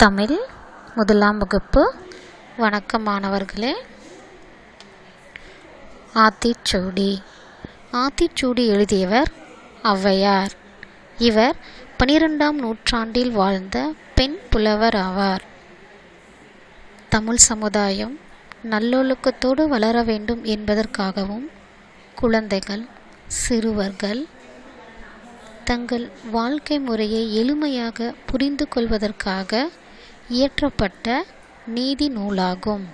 தமிழ் முதலாம் வகுப்பு வணக்கம் மாணவர்களே ஆத்திச்சூடி ஆத்திச்சூடி எழுதியவர் ஔவையார் இவர் பனிரெண்டாம் நூற்றாண்டில் வாழ்ந்த பெண் புலவர் ஆவார் தமிழ் சமுதாயம் நல்லொழுக்கத்தோடு வளர வேண்டும் என்பதற்காகவும் குழந்தைகள் சிறுவர்கள் தங்கள் வாழ்க்கை முறையை எளிமையாக புரிந்து கொள்வதற்காக இயற்றப்பட்ட நீதி நூலாகும்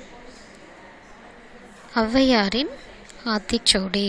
ஔவையாரின் ஆத்திச்சூடி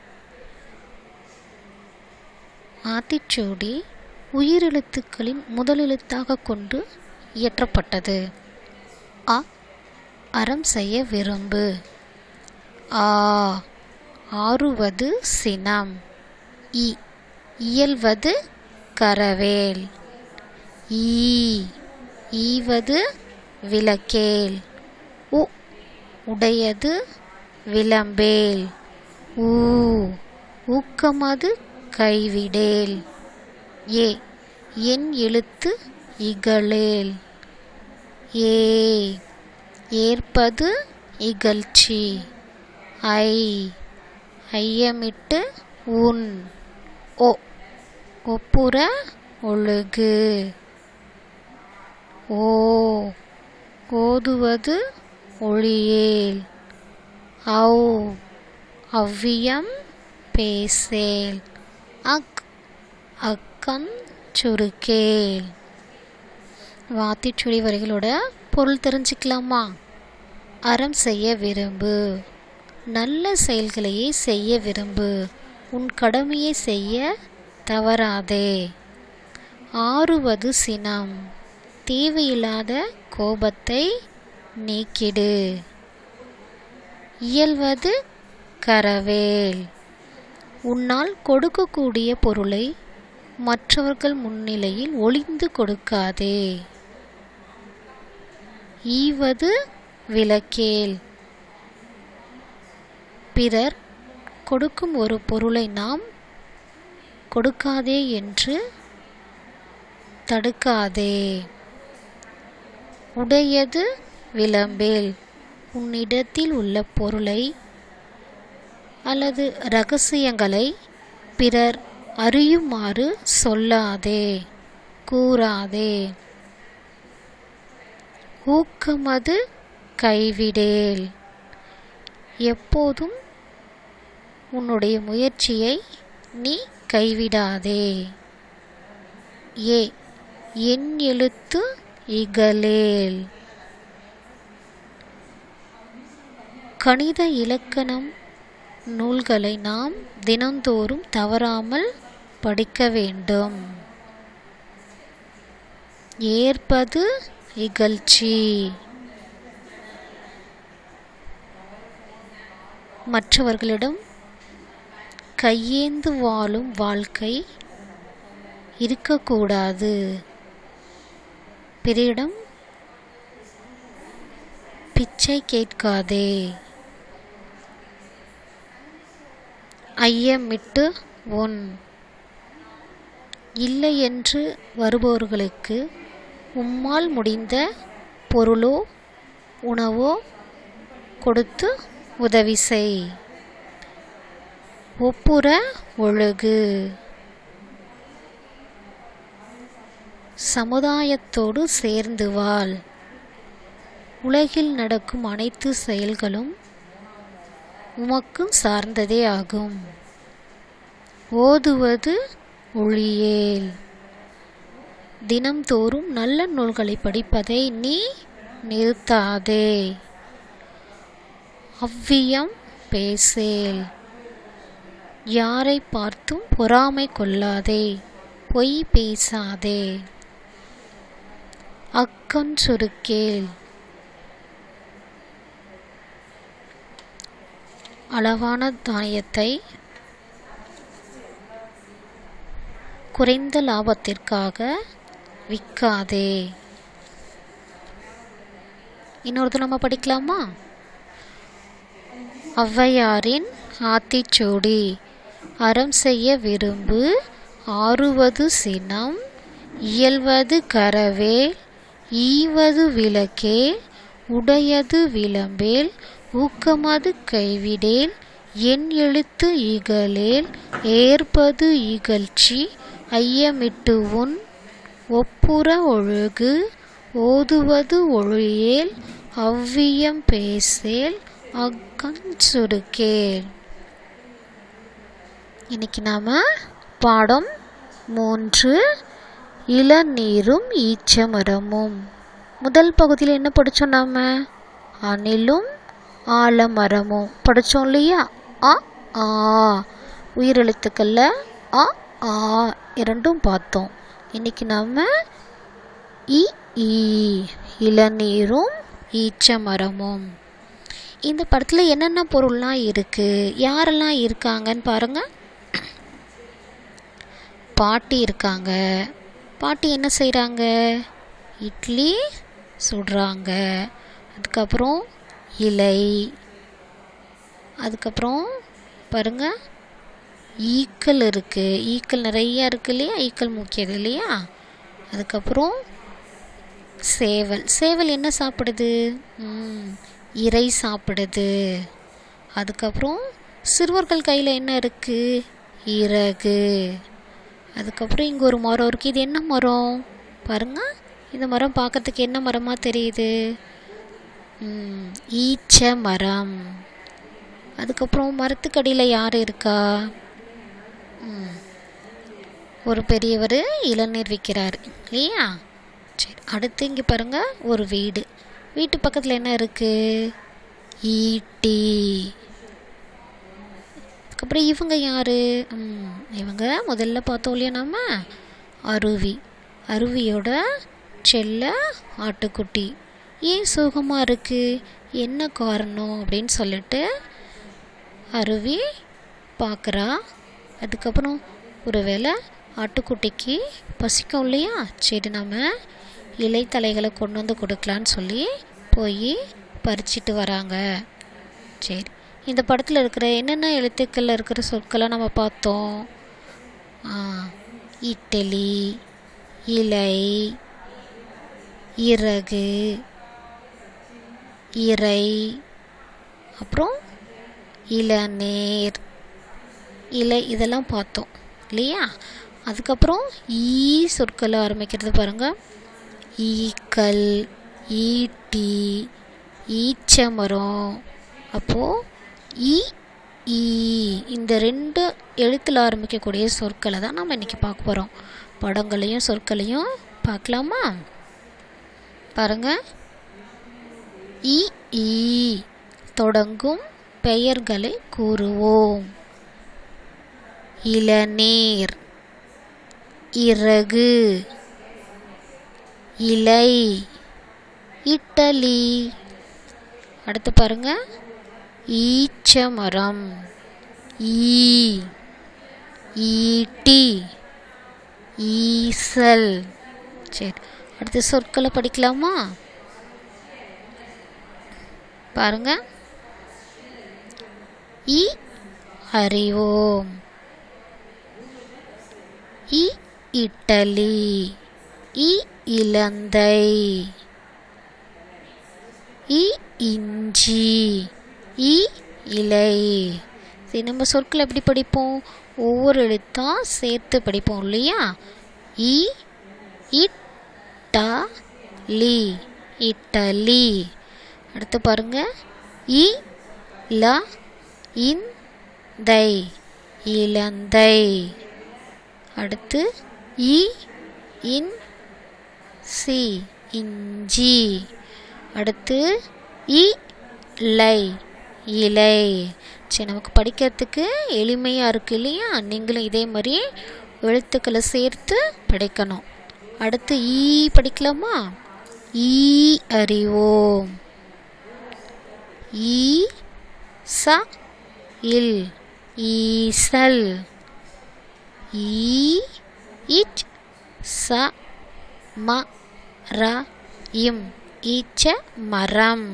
ஆத்திச்சூடி உயிரெழுத்துக்களின் முதலெழுத்தாக கொண்டு இயற்றப்பட்டது அ அறம் செய்ய விரும்பு ஆ ஆறுவது சினம் இ இயல்வது கரவேல் ஈ ஈவது விளக்கேல் உ உடையது விளம்பேல் ஊ ஊக்கமது கைவிடேல் ஏ என் எழுத்து இகழேல் ஏ ஏற்பது இகழ்ச்சி ஐ ஐயமிட்டு உன் ஓ ஒப்புற ஒழுகு ஓ ஓதுவது ஒளியேல் ஔ அவ்வியம் பேசேல் அக் அக்கம் சுருக்கேல் வாத்திச்சுழி வரிகளோட பொருள் தெரிஞ்சுக்கலாமா அறம் செய்ய விரும்பு நல்ல செயல்களையே செய்ய விரும்பு உன் கடமையை செய்ய தவறாதே ஆறுவது சினம் தேவையில்லாத கோபத்தை நீக்கிடு இயல்வது கரவேல் உன்னால் கொடுக்கக்கூடிய பொருளை மற்றவர்கள் முன்னிலையில் ஒளிந்து கொடுக்காதே ஈவது விளக்கேல் பிறர் கொடுக்கும் ஒரு பொருளை நாம் கொடுக்காதே என்று தடுக்காதே உடையது விளம்பேல் உன்னிடத்தில் உள்ள பொருளை அல்லது ரகசியங்களை பிறர் அறியுமாறு சொல்லாதே கூறாதே ஊக்கமது கைவிடேல் எப்போதும் உன்னுடைய முயற்சியை நீ கைவிடாதே ஏ என் எழுத்து இகழேல் கணித இலக்கணம் நூல்களை நாம் தினந்தோறும் தவறாமல் படிக்க வேண்டும் ஏற்பது இகழ்ச்சி மற்றவர்களிடம் கையேந்து வாழும் வாழ்க்கை இருக்கக்கூடாது பிறரிடம் பிச்சை கேட்காதே ஐயமிட்டு உன் இல்லை என்று வருபவர்களுக்கு உம்மால் முடிந்த பொருளோ உணவோ கொடுத்து உதவி செய் ஒப்புற ஒழுகு சமுதாயத்தோடு சேர்ந்து வாழ் உலகில் நடக்கும் அனைத்து செயல்களும் உமக்கு சார்ந்ததே ஆகும் ஓதுவது ஒளியேல் தினம்தோறும் நல்ல நூல்களை படிப்பதை நீ நிறுத்தாதே அவ்வியம் பேசேல் யாரை பார்த்தும் பொறாமை கொள்ளாதே பொய் பேசாதே அக்கன் சுருக்கேல் அளவான தானியத்தை குறைந்த லாபத்திற்காக விற்காதே இன்னொருத்தர் நம்ம படிக்கலாமா ஔவையாரின் ஆத்திச்சூடி அறம் செய்ய விரும்பு ஆறுவது சினம் இயல்வது கரவேல் ஈவது விளக்கே உடையது விளம்பேல் ஊக்கமது கைவிடேல் என் எழுத்து இகழேல் ஏற்பது இகழ்ச்சி ஐயமிட்டு உன் ஒப்புற ஒழுகு ஓதுவது ஒழியேல் அவ்வியம் பேசேல் அக்கண் சுருக்கேல் இன்னைக்கு நாம பாடம் மூன்று இளநீரும் ஈச்சமரமும் முதல் பகுதியில் என்ன படித்தோம் நாம அணிலும் ஆலமரமும் படித்தோம் இல்லையா அ ஆ உயிரெழுத்துக்கள்ல அ ஆ இரண்டும் பார்த்தோம் இன்னைக்கு நாம இ ஈ இளநீரும் ஈச்சமரமும் இந்த படத்தில் என்னென்ன பொருள்லாம் இருக்குது யாரெல்லாம் இருக்காங்கன்னு பாருங்க பாட்டி இருக்காங்க பாட்டி என்ன செய்கிறாங்க இட்லி சுடுறாங்க அதுக்கப்புறம் இலை அதுக்கப்புறம் பாருங்க ஈக்கள் இருக்குது ஈக்கள் நிறையா இருக்கு இல்லையா ஈக்கள் முக்கியது இல்லையா அதுக்கப்புறம் சேவல் சேவல் என்ன சாப்பிடுது ம், இறை சாப்பிடுது அதுக்கப்புறம் சிறுவர்கள் கையில் என்ன இருக்குது இறகு அதுக்கப்புறம் இங்கே ஒரு மரம் இருக்குது இது என்ன மரம் பாருங்க இந்த மரம் பார்க்கறதுக்கு என்ன மரமாக தெரியுது ம், ஈச்ச மரம் அதுக்கப்புறம் மரத்துக்கடியில் யார் இருக்கா ம், ஒரு பெரியவர் இளநீர் விற்கிறாரு இல்லையா சரி அடுத்து இங்கே பாருங்க ஒரு வீடு வீட்டு பக்கத்தில் என்ன இருக்குது ஈட்டி அதுக்கப்புறம் இவங்க யார் இவங்க முதல்ல பார்த்தோம் இல்லையா நம்ம அருவி அருவியோட செல்ல ஆட்டுக்குட்டி ஏன் சோகமாக இருக்குது என்ன காரணம் அப்படின்னு சொல்லிட்டு அருவி பார்க்குறா அதுக்கப்புறம் ஒருவேளை ஆட்டுக்குட்டிக்கு பசிக்கும் இல்லையா சரி நம்ம இலைத்தலைகளை கொண்டு வந்து கொடுக்கலான்னு சொல்லி போய் பறிச்சிட்டு வராங்க சரி இந்த படத்தில் இருக்கிற என்னென்ன எழுத்துக்களில் இருக்கிற சொற்களை நம்ம பார்த்தோம் ஆ, இட்லி இலை இறகு இறை அப்புறம் இளநீர் இலை இதெல்லாம் பார்த்தோம் இல்லையா அதுக்கப்புறம் ஈ சொற்களை ஆரம்பிக்கிறது பாருங்க ஈக்கள் ஈட்டி ஈச்சமரம் அப்போது ஈ ஈ இந்த ரெண்டு எழுத்தில் ஆரம்பிக்கக்கூடிய சொற்களை தான் நம்ம இன்றைக்கி பார்க்க போகிறோம் படங்களையும் சொற்களையும் பார்க்கலாமா பாருங்க இ ஈ தொடங்கும் பெயர்களை கூறுவோம் இளநீர் இறகு இலை இட்டலி அடுத்து பாருங்க ஈச்சமரம் ஈ ஈட்டி ஈசல் சரி அடுத்து சொற்களை படிக்கலாமா பாருங்க இ அறிவோம் இ இட்டலி இ இலந்தை இ இஞ்சி இ இலை சரி நம்ம சொற்களை எப்படி படிப்போம் ஒவ்வொரு எழுத்தா சேர்த்து படிப்போம் இல்லையா இ இட்ட லி இட்டலி அடுத்து பாருங்க இ ல இந்தை இலந்தை அடுத்து இ இன் சி இஞ்சி அடுத்து இ லை இலை சரி நமக்கு படிக்கிறதுக்கு எளிமையாக இருக்கு இல்லையா நீங்களும் இதே மாதிரி எழுத்துக்களை சேர்த்து படிக்கணும் அடுத்து ஈ படிக்கலாமா ஈ அறிவோம் ஈ ச இல் ஈசல் ஈ இச் ச ம ர இம் ஈச்ச மரம்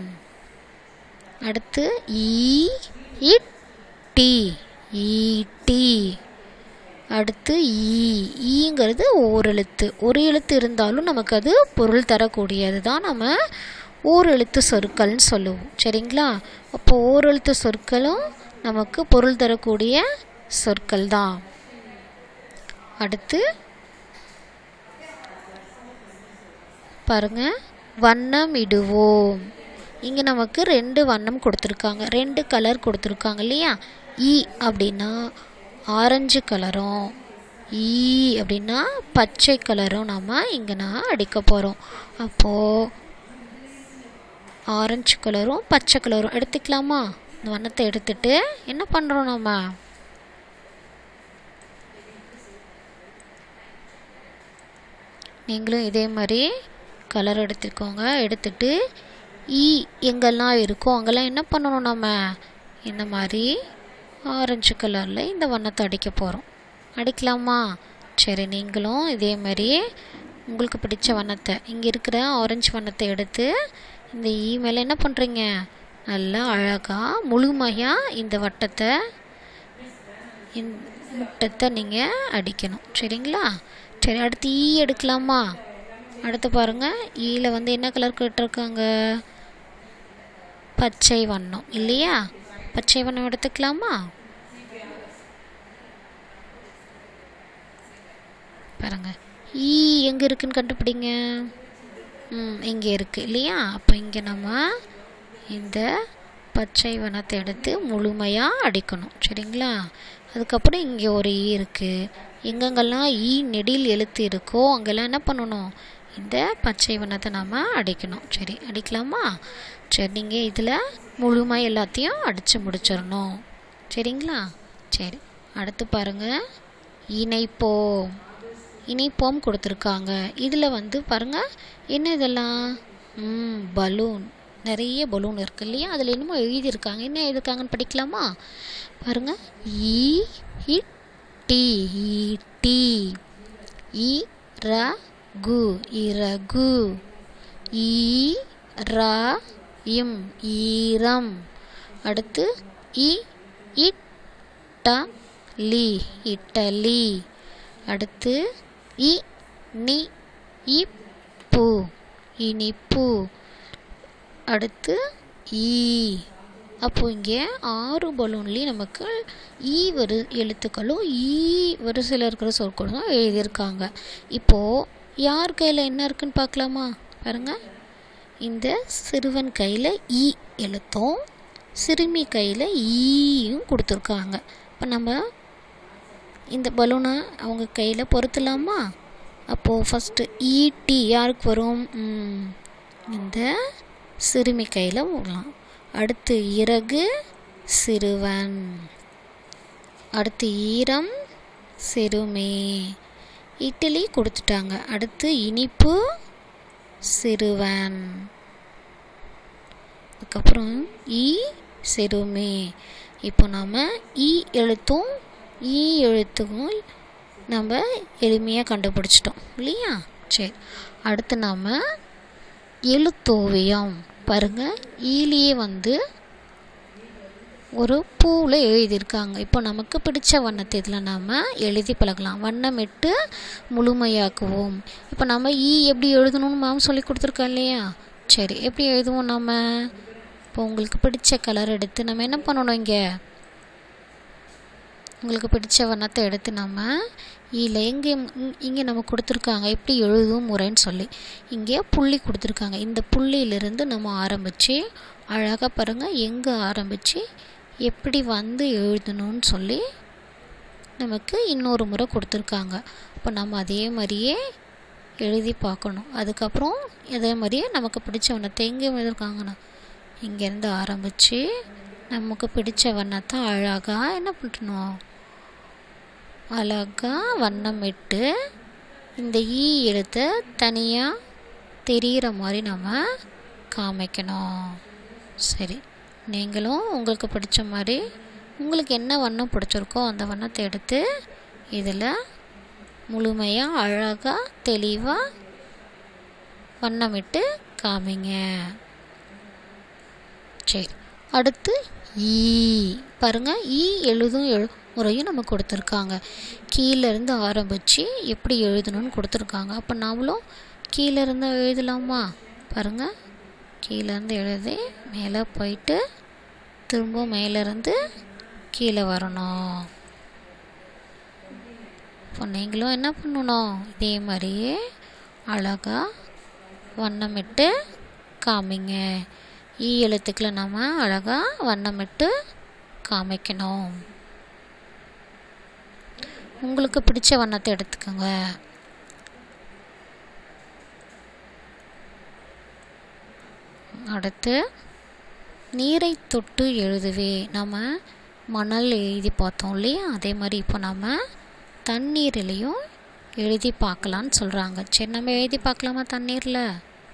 அடுத்து ஈ இட் டி ஈட்டி அடுத்து ஈ ஈங்கிறது ஓர் எழுத்து ஒரு எழுத்து இருந்தாலும் நமக்கு அது பொருள் தரக்கூடியது தான் நம்ம ஓர் எழுத்து சொற்கள்னு சொல்லுவோம் சரிங்களா அப்போ ஓர் எழுத்து சொற்களும் நமக்கு பொருள் தரக்கூடிய சொற்கள் தான் அடுத்து பாருங்க வண்ணம் இடுவோம் இங்கே நமக்கு ரெண்டு வண்ணம் கொடுத்துருக்காங்க ரெண்டு கலர் கொடுத்துருக்காங்க இல்லையா ஈ அப்படின்னா ஆரஞ்சு கலரும் ஈ அப்படின்னா பச்சை கலரும் நம்ம இங்கே நான் அடிக்க போகிறோம் அப்போது ஆரஞ்சு கலரும் பச்சை கலரும் எடுத்துக்கலாமா இந்த வண்ணத்தை எடுத்துட்டு என்ன பண்ணுறோம் நம்ம நீங்களும் இதே மாதிரி கலர் எடுத்துக்கோங்க எடுத்துட்டு ஈ எங்கெல்லாம் இருக்கோ அங்கெல்லாம் என்ன பண்ணணும் நம்ம இந்த மாதிரி ஆரஞ்சு கலரில் இந்த வண்ணத்தை அடிக்க போகிறோம் அடிக்கலாமா சரி நீங்களும் இதே மாதிரி உங்களுக்கு பிடிச்ச வண்ணத்தை இங்கே இருக்கிற ஆரஞ்சு வண்ணத்தை எடுத்து இந்த ஈ மேலே என்ன பண்ணுறீங்க நல்லா அழகாக முழுமையாக இந்த வட்டத்தை இந்த முட்டத்தை நீங்கள் அடிக்கணும் சரிங்களா சரி அடுத்து ஈ எடுக்கலாமா அடுத்து பாருங்கள் ஈல வந்து என்ன கலர் கேட்டிருக்காங்க பச்சை வண்ணம் இல்லையா பச்சை வண்ணம் எடுத்துக்கலாமா பாருங்க ஈ எங்கே இருக்குன்னு கண்டுபிடிங்க ம் இங்கே இருக்குது இல்லையா அப்போ இங்கே நம்ம இந்த பச்சை வண்ணத்தை எடுத்து முழுமையாக அடிக்கணும் சரிங்களா அதுக்கப்புறம் இங்கே ஒரு ஈ இருக்குது எங்கெங்கெல்லாம் ஈ நெடில் எழுத்து இருக்கோ அங்கெல்லாம் என்ன பண்ணணும் இந்த பச்சை வண்ணத்தை நாம் அடிக்கணும் சரி அடிக்கலாமா சரி நீங்கள் இதில் முழுமையாக எல்லாத்தையும் அடித்து முடிச்சிடணும் சரிங்களா சரி அடுத்து பாருங்கள் இணைப்போம் இணைப்போம் கொடுத்துருக்காங்க இதில் வந்து பாருங்கள் என்ன இதெல்லாம் ம் பலூன் நிறைய பலூன் இருக்கு இல்லையா அதில் என்னமோ எழுதியிருக்காங்க என்ன எழுதியிருக்காங்கன்னு படிக்கலாமா பாருங்க ஈ இ டி ஈ டி இ ர கு இறகு ஈ ரா இம் ஈரம் அடுத்து இ இட் ட லி இட்டலி அடுத்து இ நி இப்பு இனிப்பு அடுத்து ஈ அப்போ இங்கே ஆறு பலூன்லேயும் நமக்கு ஈ வரு எழுத்துக்களும் ஈ வரிசையில் இருக்கிற சொற்களும் எழுதியிருக்காங்க இப்போது யார் கையில் என்ன இருக்குன்னு பார்க்கலாமா பாருங்க இந்த சிறுவன் கையில் ஈ எழுத்தும் சிறுமி கையில் ஈயும் கொடுத்துருக்காங்க இப்போ நம்ம இந்த பலூனை அவங்க கையில் பொருத்தலாமா அப்போது ஃபஸ்ட்டு ஈட்டி யாருக்கு வரும் ம், இந்த சிறுமி கையில் விடலாம் அடுத்து இறகு சிறுவன் அடுத்து ஈரம் சிறுமி இட்லி கொடுத்துட்டாங்க அடுத்து இனிப்பு சிறுவன் அதுக்கப்புறம் ஈ சிறுமி இப்போ நாம் ஈ எழுத்தும் ஈ எழுத்துக்கும் நம்ம எளிமையாக கண்டுபிடிச்சிட்டோம் இல்லையா சரி அடுத்து நாம் எழுத்தோவியம் பாருங்க ஈலியே வந்து ஒரு பூவில் எழுதியிருக்காங்க இப்போ நமக்கு பிடிச்ச வண்ணத்தை இதில் நாம் எழுதி பழகலாம் வண்ணமிட்டு முழுமையாக்குவோம் இப்போ நம்ம ஈ எப்படி எழுதணும்னு மேம் சொல்லி கொடுத்துருக்கோம் இல்லையா சரி எப்படி எழுதுவோம் நம்ம இப்போ உங்களுக்கு பிடிச்ச கலர் எடுத்து நம்ம என்ன பண்ணணும் இங்கே உங்களுக்கு பிடிச்ச வண்ணத்தை எடுத்து நம்ம இதில் எங்கே இங்கே நம்ம கொடுத்துருக்காங்க எப்படி எழுதும் முறைன்னு சொல்லி இங்கே புள்ளி கொடுத்துருக்காங்க இந்த புள்ளியிலிருந்து நம்ம ஆரம்பித்து அழகாக பாருங்கள் எங்கே ஆரம்பித்து எப்படி வந்து எழுதணும்னு சொல்லி நமக்கு இன்னொரு முறை கொடுத்துருக்காங்க அப்போ நம்ம அதே மாதிரியே எழுதி பார்க்கணும் அதுக்கப்புறம் அதே மாதிரியே நமக்கு பிடிச்ச வண்ணத்தை எங்கே எழுதிருக்காங்கண்ணா இங்கேருந்து ஆரம்பித்து நமக்கு பிடிச்ச வண்ணத்தை அழகாக என்ன பண்ணணும் அழகாக வண்ணமிட்டு இந்த ஈ எழுத்தை தனியாக தெரிகிற மாதிரி நம்ம காமிக்கணும் சரி நீங்களும் உங்களுக்கு பிடிச்ச மாதிரி உங்களுக்கு என்ன வண்ணம் பிடிச்சிருக்கோ அந்த வண்ணத்தை எடுத்து இதில் முழுமையாக அழகாக தெளிவாக வண்ணமிட்டு காமிங்க சரி அடுத்து ஈ பாருங்க ஈ எழுதும் எழு முறையும் நம்ம கொடுத்துருக்காங்க கீழேருந்து ஆரம்பித்து எப்படி எழுதணும்னு கொடுத்துருக்காங்க அப்போ நாமளும் கீழேருந்து எழுதலாமா பாருங்கள் கீழேருந்து எழுதி மேலே போயிட்டு திரும்ப மேலேருந்து கீழே வரணும் இப்போ நீங்களும் என்ன பண்ணணும் இதே மாதிரியே அழகாக வண்ணமிட்டு காமிங்க ஈ எழுத்துக்களை நம்ம அழகாக வண்ணமிட்டு காமிக்கணும் உங்களுக்கு பிடிச்ச வண்ணத்தை எடுத்துக்கோங்க அடுத்து நீரை தொட்டு எழுதுவே நம்ம மணல் எழுதி பார்த்தோம் இல்லையா அதே மாதிரி இப்போ நம்ம தண்ணீர்லேயும் எழுதி பார்க்கலான்னு சொல்கிறாங்க சரி நம்ம எழுதி பார்க்கலாமா தண்ணீரில்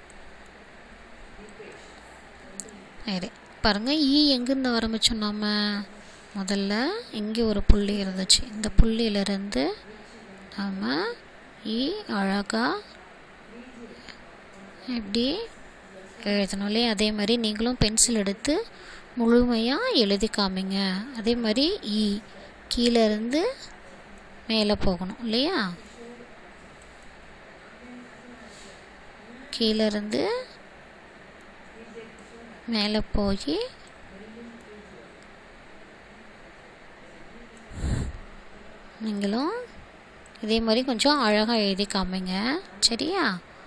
சரி பாருங்கள் ஈ எங்கேருந்து ஆரம்பித்தோம் நம்ம முதல்ல இங்கே ஒரு புள்ளி இருந்துச்சு இந்த புள்ளியிலேருந்து நம்ம ஈ அழகாக இப்படி எழுதணும் இல்லையா அதே மாதிரி நீங்களும் பென்சில் எடுத்து முழுமையாக எழுதி காமிங்க அதே மாதிரி ஈ கீழே இருந்து மேலே போகணும் இல்லையா கீழே இருந்து மேலே போய் நீங்களும் இதே மாதிரி கொஞ்சம் அழகாக எழுதி காமிங்க சரியா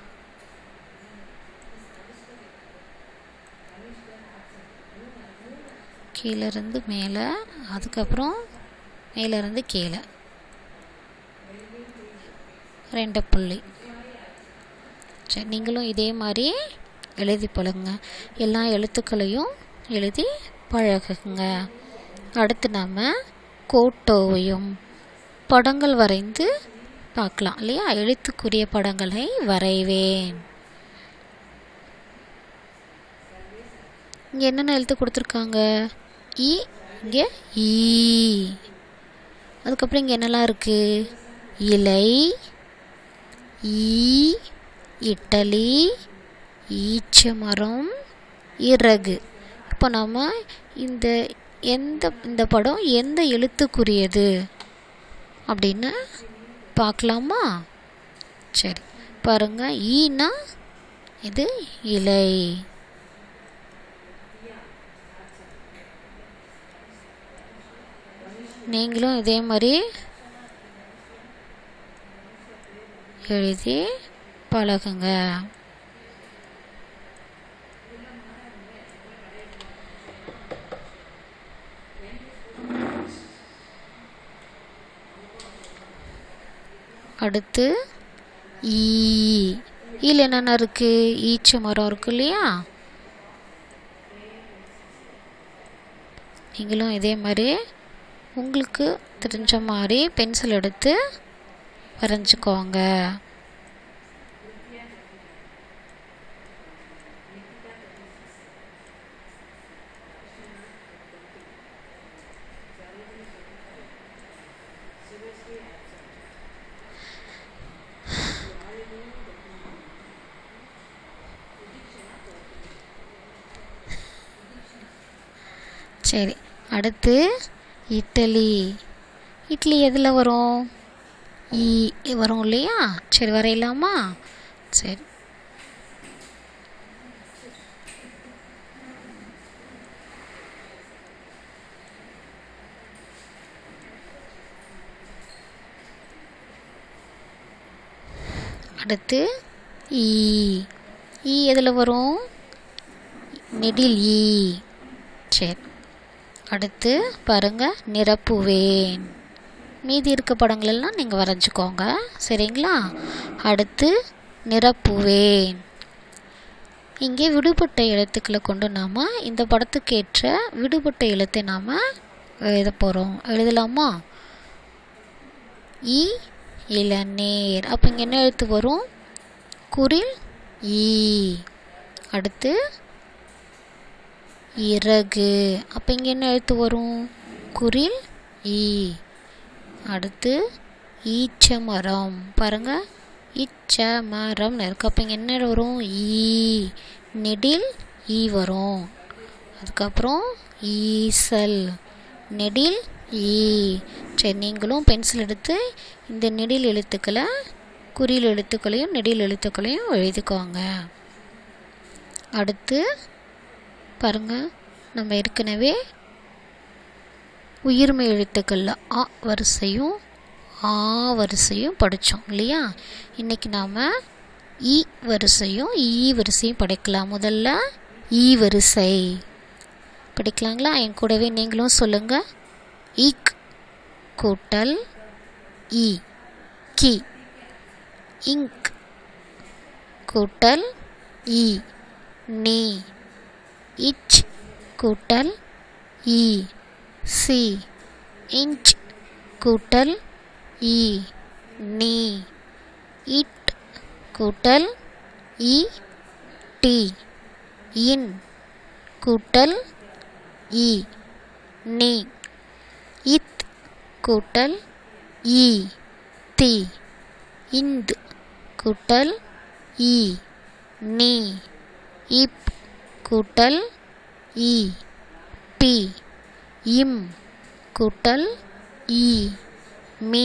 கீழேருந்து மேலே அதுக்கப்புறம் மேலேருந்து கீழே ரெண்டு புள்ளி சரி நீங்களும் இதே மாதிரி எழுதி பழகுங்க எல்லா எழுத்துக்களையும் எழுதி பழகுங்க அடுத்து நம்ம கோட்டோவையும் படங்கள் வரைந்து பார்க்கலாம் இல்லையா எழுத்துக்குரிய படங்களை வரைவேன் இங்கே என்னென்ன எழுத்து கொடுத்துருக்காங்க இ இங்கே ஈ அதுக்கப்புறம் இங்கே என்னெல்லாம் இருக்குது இலை ஈ இட்டலி ஈச்சமரம் இறகு இப்போ நம்ம இந்த எந்த இந்த படம் எந்த எழுத்துக்குரியது அப்படின்னு பார்க்கலாமா சரி பாருங்கள் ஈனா இது இலை நீங்களும் இதே மாதிரி எழுதி பழகுங்க அடுத்து ஈ ஈல என்னென்ன இருக்குது ஈச்ச மரம் இருக்கு இல்லையா நீங்களும் இதே மாதிரி உங்களுக்கு தெரிஞ்ச மாதிரி பென்சில் எடுத்து வரைஞ்சிக்கோங்க சரி அடுத்து இட்லி இட்லி எதில் வரும் ஈ வரும் இல்லையா சரி வரையலாமா சரி அடுத்து ஈ ஈ எதில் வரும் நெடில் ஈ சரி அடுத்து பாருங்க நிரப்புவேன் மீதி இருக்க படங்களெல்லாம் நீங்கள் வரைஞ்சிக்கோங்க சரிங்களா அடுத்து நிரப்புவேன் இங்கே விடுபட்ட எழுத்துக்களை கொண்டு நாம் இந்த படத்துக்கேற்ற விடுபட்ட எழுத்தை நாம் எழுத போகிறோம் எழுதலாமா இ இளநீர் அப்போ இங்கே என்ன எழுத்து வரும் குரில் ஈ அடுத்து இறகு அப்போ இங்கே என்ன எழுத்து வரும் குரில் ஈ அடுத்து ஈச்ச மரம் பாருங்க இச்ச மரம்னு இருக்கு அப்போ இங்கே என்ன வரும் ஈ நெடில் ஈ வரும் அதுக்கப்புறம் ஈசல் நெடில் ஈ சரி நீங்களும் பென்சில் எடுத்து இந்த நெடில் எழுத்துக்களை குறியில் எழுத்துக்களையும் நெடில் எழுத்துக்களையும் எழுதிக்கோங்க அடுத்து பாருங்க நம்ம ஏற்கனவே உயிர்மை எழுத்துக்களில் ஆ வரிசையும் ஆ வரிசையும் படித்தோம் இல்லையா இன்றைக்கி நாம் இ வரிசையும் ஈ வரிசையும் படிக்கலாம் முதல்ல ஈ வரிசை படிக்கலாங்களா என் கூடவே நீங்களும் சொல்லுங்கள் இக் கூட்டல் இ கி இங்க் கூட்டல் இ நீ இச் கூட்டல் இ சி இன்ச் கூட்டல் இ நீ இட் கூட்டல் இ டி இன் கூட்டல் இ நீ இத் கூட்டல் இ தி இந்த் கூட்டல் இ நீ இப் கூட்டல் இ பி இம் கூட்டல் இ மீ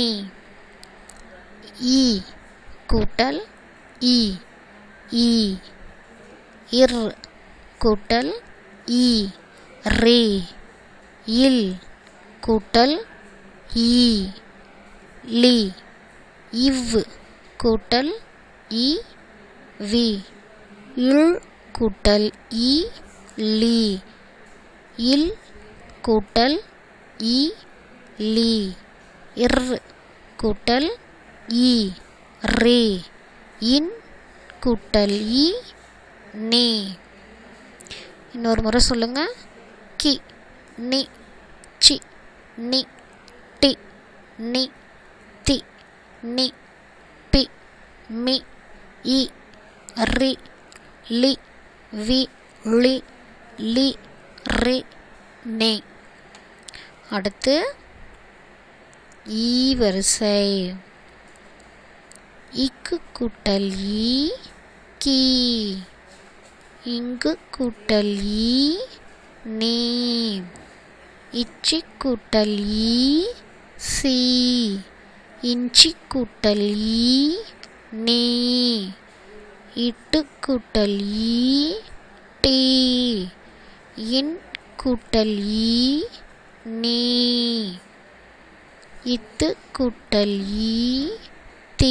இ கூட்டல் இ ஈ இர் கூட்டல் இ ரே இல் கூட்டல் ஈ லி இவ் கூட்டல் இ வி இல் கூட்டல் இ லி இல் கூட்டல் இ லி இர் கூட்டல் இ ரே இன் கூட்டல் இ நே இன்னொரு முறை சொல்லுங்க கி நி சி நி டி நி தி நி பி மி இ ரி லி வி லி லி ரி நே அடுத்து ஈ வரிசை இக்கு கூட்டல் ஈ கீ இங்கு கூட்டல் ஈ நீ இச்சி கூட்டல் ஈ சி இஞ்சி கூட்டல் ஈ நீ இட்டு கூட்டல் ஈ டி இன் கூட்டல் ஈ நீ இத்து கூட்டல் ஈ தீ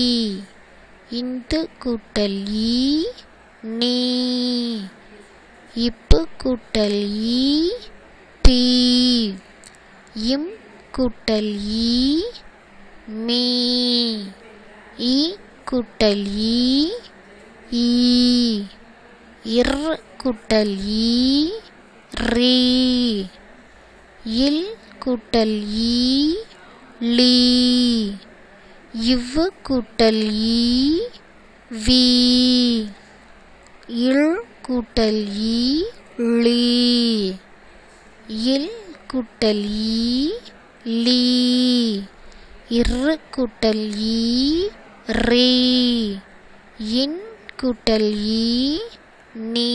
இந்து கூட்டல் ஈ நீ இப்பு கூட்டல் ஈ பி இம் கூட்டல் ஈ மீ இ கூட்டல் ஈ ஈ இர் கூட்டல் ஈ ரீ இல் கூட்டல் ஈ லீ இவ் கூட்டல் ஈ வி இல் கூட்டல் ஈ லீ இல் கூட்டல் ஈ லீ இர் கூட்டல் ஈ ரீ இன் கூட்டல் ஈ நீ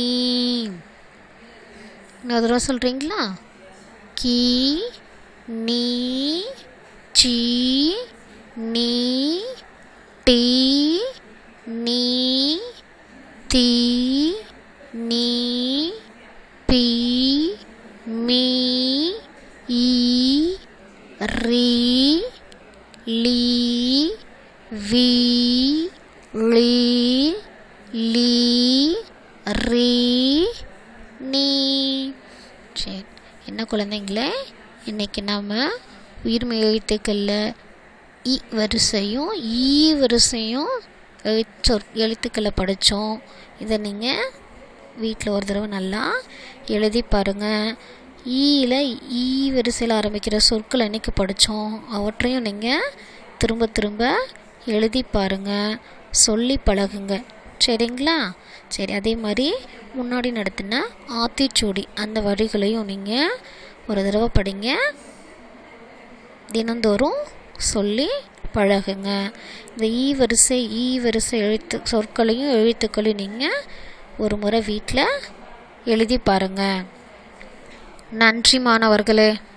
இன்னொரு தடவை சொல்கிறீங்களா கி நீ சி நீ டி நீ தி நீ பி மீ இ ரி லீ வி லீ லீ ரீ நீ சரி என்ன குழந்தைங்களே இன்றைக்கி நாம் உயிர்மை எழுத்துக்களில் இ வரிசையும் ஈ வரிசையும் எழுச்சொற் எழுத்துக்களை படித்தோம் இதை நீங்கள் வீட்டில் ஒரு தடவை நல்லா எழுதி பாருங்கள் ஈயில் ஈ வரிசையில் ஆரம்பிக்கிற சொற்கள் என்னைக்கு படித்தோம் அவற்றையும் நீங்கள் திரும்ப திரும்ப எழுதி பாருங்கள் சொல்லி பழகுங்க சரிங்களா சரி அதே மாதிரி முன்னாடி நடத்தின ஆத்திச்சூடி அந்த வரிகளையும் நீங்கள் ஒரு தடவை படிங்க தினந்தோறும் சொல்லி பழகுங்க இந்த ஈ வரிசை ஈ வரிசை எழுத்து சொற்களையும் எழுத்துக்களையும் நீங்கள் ஒரு முறை வீட்டில் எழுதி பாருங்கள் நன்றி மாணவர்களே